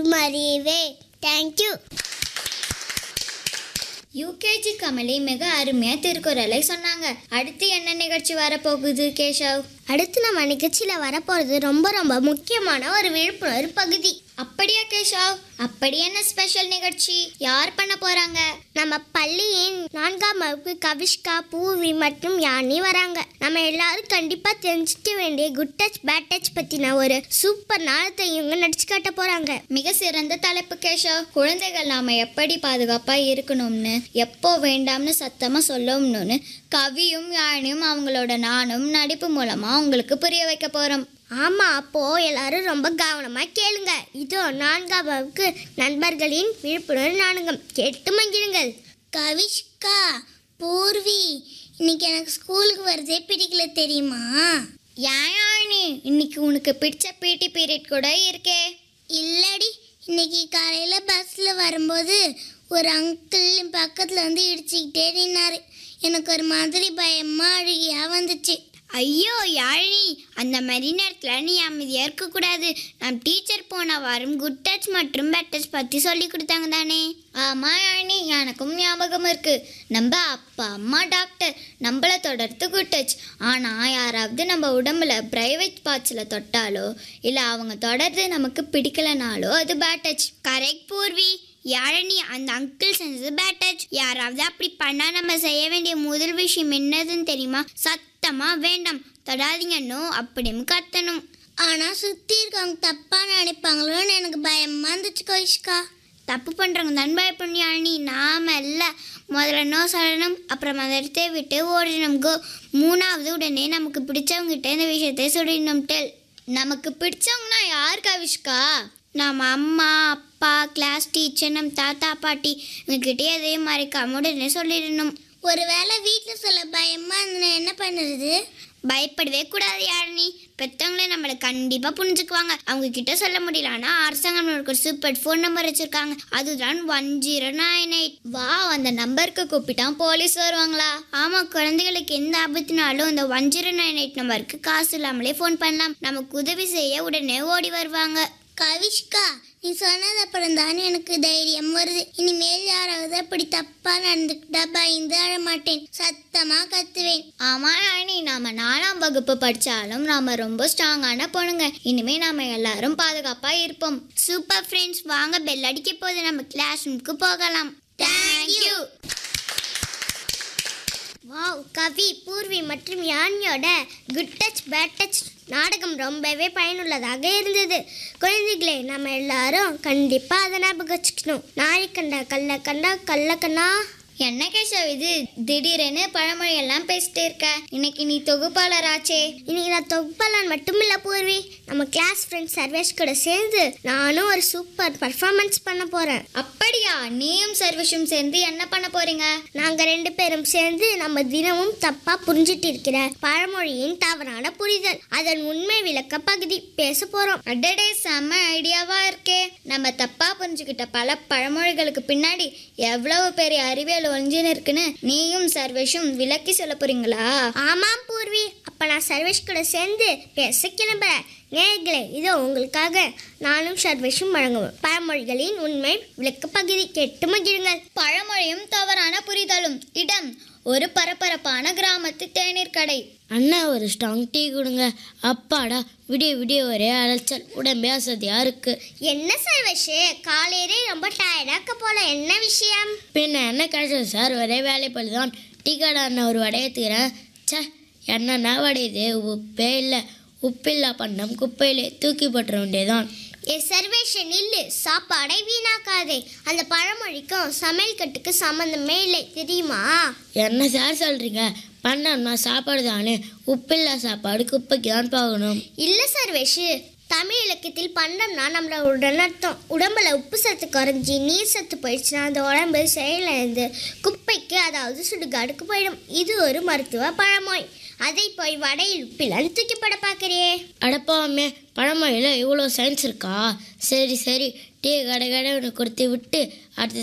பகுமறிவே thank you UKG Kamali மிக அருமையா திருக்குறளை சொன்னாங்க அடுத்து என்ன நிகழ்ச்சி வரப்போகுது கேஷவ் அடுத்து நம்ம நிகழ்ச்சியில் வரப்போகிறது ரொம்ப ரொம்ப முக்கியமான ஒரு விழிப்புணர்வு பகுதி அப்படியா கேஷவ் அப்படி என்ன ஸ்பெஷல் நிகழ்ச்சி யார் பண்ண போறாங்க நம்ம பள்ளியின் நான்காம் வகுப்பு கவிஷ்கா பூவி மற்றும் யானி வராங்க நம்ம எல்லாரும் கண்டிப்பா தெரிஞ்சுக்க வேண்டிய குட் டச் பேட் டச் பத்தின ஒரு சூப்பர் நாளத்தை இவங்க நடிச்சு காட்ட போறாங்க மிக சிறந்த தலைப்பு கேஷவ் குழந்தைகள் நாம எப்படி பாதுகாப்பா இருக்கணும்னு எப்போ வேண்டாம்னு சத்தமா சொல்லணும்னு கவியும் யானையும் அவங்களோட நானும் நடிப்பு மூலமா உங்களுக்கு புரிய வைக்க போறோம் ஆமா அப்போ எல்லாரும் ரொம்ப கவனமா கேளுங்க இதோ நான்காம் வகுப்பு நண்பர்களின் விழிப்புணர்வு நாடகம் கேட்டு மகிழுங்கள் கவிஷ்கா பூர்வி இன்னைக்கு எனக்கு ஸ்கூலுக்கு வரதே பிடிக்கல தெரியுமா ஏன் யாழினி இன்னைக்கு உனக்கு பிடிச்ச பிடி பீரியட் கூட இருக்கே இல்லடி இன்னைக்கு காலையில பஸ்ல வரும்போது ஒரு அங்கிள் என் பக்கத்துல வந்து இடிச்சுக்கிட்டே நின்னாரு எனக்கு ஒரு மாதிரி பயமா அழுகியா வந்துச்சு ஐயோ யாழினி அந்த மாதிரி நேரத்தில் நீ அமைதியாக இருக்கக்கூடாது நம் டீச்சர் போன வாரம் குட் டச் மற்றும் பேட் டச் பற்றி சொல்லி கொடுத்தாங்க தானே ஆமாம் யாழினி எனக்கும் ஞாபகம் இருக்கு நம்ம அப்பா அம்மா டாக்டர் நம்மள தொடர்ந்து குட் டச் ஆனால் யாராவது நம்ம உடம்புல பிரைவேட் பார்ட்ஸில் தொட்டாலோ இல்லை அவங்க தொடர்ந்து நமக்கு பிடிக்கலனாலோ அது bad touch correct Poorvi Yazhini அந்த அங்கிள் செஞ்சது பேட் டச் யாராவது அப்படி பண்ணா நம்ம செய்ய வேண்டிய முதல் விஷயம் என்னதுன்னு தெரியுமா சத்தமா வேண்டாம் தொடாதீங்கன்னு அப்படின்னு கத்தணும் ஆனா சுத்தி இருக்கவங்க தப்பா நினைப்பாங்களோன்னு எனக்கு பயமா இருந்துச்சு கோயிஷ்கா தப்பு பண்றவங்க தான் பயப்படணும் யாழினி நாம இல்ல முதல்ல நோ சொல்லணும் அப்புறம் அந்த இடத்தை விட்டு ஓடிடணும் கோ மூணாவது உடனே நமக்கு பிடிச்சவங்க கிட்ட இந்த விஷயத்தை சொல்லிடணும் டெல் நமக்கு பிடிச்சவங்கன்னா யார் கவிஷ்கா நம்ம அம்மா அப்பா கிளாஸ் டீச்சர் நம்ம தாத்தா பாட்டி இவங்ககிட்டே எதையும் மறைக்காம உடனே சொல்லிடணும் ஒருவேளை வீட்டுல சொல்ல பயமா இருந்தா என்ன பண்ணுறது பயப்படவே கூடாது யாழினி பெற்றவங்களே நம்மளை கண்டிப்பாக புரிஞ்சுக்குவாங்க அவங்க கிட்ட சொல்ல முடியலன்னா அரசாங்கம் நம்மளுக்கு ஒரு சூப்பர் ஃபோன் நம்பர் வச்சிருக்காங்க அதுதான் ஒன் ஜீரோ நைன் எயிட் வா அந்த நம்பருக்கு கூப்பிட்டா போலீஸ் வருவாங்களா ஆமாம் குழந்தைகளுக்கு எந்த ஆபத்துனாலும் அந்த ஒன் ஜீரோ நைன் எயிட் நம்பருக்கு காசு இல்லாமலே ஃபோன் பண்ணலாம் நமக்கு உதவி செய்ய உடனே ஓடி வருவாங்க கவிஷ்கா நீ சொன்னது அப்புறம் தானே எனக்கு தைரியம் வருது இனிமேல் யாராவது அப்படி தப்பா நடந்துக்கிட்டா பயந்து அழ மாட்டேன் சத்தமா கத்துவேன் ஆமா ராணி நாம நாலாம் வகுப்பு படிச்சாலும் நாம ரொம்ப ஸ்ட்ராங்கான பொண்ணுங்க இனிமே நாம எல்லாரும் பாதுகாப்பா இருப்போம் சூப்பர் ஃப்ரெண்ட்ஸ் வாங்க பெல் அடிக்க போது நம்ம கிளாஸ் ரூமுக்கு போகலாம் தேங்க்யூ வாவ் கவி பூர்வி மற்றும் யானியோட குட் டச் பேட் டச் நாடகம் ரொம்பவே பயனுள்ளதாக இருந்தது குழந்தைகளே நம்ம எல்லாரும் கண்டிப்பாக அதை ஞாபகம் வச்சுக்கணும் நாளை கண்டா கல்ல கண்டா கல்ல கண்ணா என்ன கேஷவ் இது திடீரென்னு பழமொழி எல்லாம் பேசிட்டே இருக்க இன்னைக்கு நீ தொகுப்பாளர் ஆச்சே இன்னைக்கு நான் தொகுப்பாளன் மட்டும் இல்லை பூர்வி நம்ம கிளாஸ் ஃப்ரெண்ட் சர்வேஷ் கூட சேர்ந்து நானும் ஒரு சூப்பர் பர்ஃபார்மன்ஸ் பண்ண போகிறேன் அப்படியா நீயும் சர்வீஷும் சேர்ந்து என்ன பண்ண போறீங்க நாங்கள் ரெண்டு பேரும் சேர்ந்து நம்ம தினமும் தப்பாக புரிஞ்சிட்டு இருக்கிற பழமொழியின் தவறான புரிதல் அதன் உண்மை விளக்க பகுதி பேச போகிறோம் அடடே செம்ம ஐடியாவா இருக்கே நம்ம தப்பா புரிஞ்சுக்கிட்ட பல பழமொழிகளுக்கு பின்னாடி எவ்வளவு பெரிய அறிவியல் ஒளிஞ்சுன்னு இருக்குன்னு நீயும் சர்வேஷும் விளக்கி சொல்ல போறீங்களா ஆமாம் பூர்வி அப்ப நான் சர்வேஷ் கூட சேர்ந்து பேச கிளம்புறேன் நேர்களே இதோ உங்களுக்காக நானும் சர்வேஷும் வழங்குவோம் பழமொழிகளின் உண்மை விளக்க பகுதி கேட்டு மகிழுங்கள் பழமொழியும் தவறான புரிதலும் இடம் ஒரு பரபரப்பான கிராமத்து தேநீர் கடை அண்ணா ஒரு ஸ்ட்ராங் டீ கொடுங்க அப்பாடா விடிய விடிய ஒரே அலைச்சல் உடம்பே அசதியா இருக்கு என்ன சர்வேஷ் காலையிலே ரொம்ப டயர்டாக்க போல என்ன விஷயம் பின்ன என்ன கிடைச்சது சார் ஒரே வேலைப்பள்ளி தான் டீ கடை அண்ணன் ஒரு வடை ஏற்றுக்கிறேன் ச்சே என்னண்ணா வடையுது உப்பே இல்லை உப்பில்லா பண்ணம் குப்பையிலே தூக்கி போட்டுற வேண்டியதான் ஏ சர்வேஷன் இல்லு சாப்பாடை வீணாக்காதே அந்த பழமொழிக்கும் சமையல் கட்டுக்கு சம்மந்தமே இல்லை தெரியுமா என்ன சார் சொல்கிறீங்க பண்ணம்னா சாப்பாடு தானே உப்பில்லா சாப்பாடு குப்பைக்கு தான் போகணும் இல்ல சர்வேஷ் தமிழ் இலக்கியத்தில் பண்டம்னா நம்மளோட அர்த்தம் உடம்புல உப்பு சத்து குறைஞ்சி நீர் சத்து போயிடுச்சுன்னா அந்த உடம்பு செயலிழந்து குப்பைக்கு அதாவது சுடுகாடுக்கு போயிடும் இது ஒரு மருத்துவ பழமொழி அதை போய் வடையில் உப்பில் தூக்கி போட பார்க்கறியே அடப்பாமே பழமொழியில் இவ்வளோ சயின்ஸ் இருக்கா சரி சரி டீ கடை கடை கொடுத்து விட்டு அடுத்த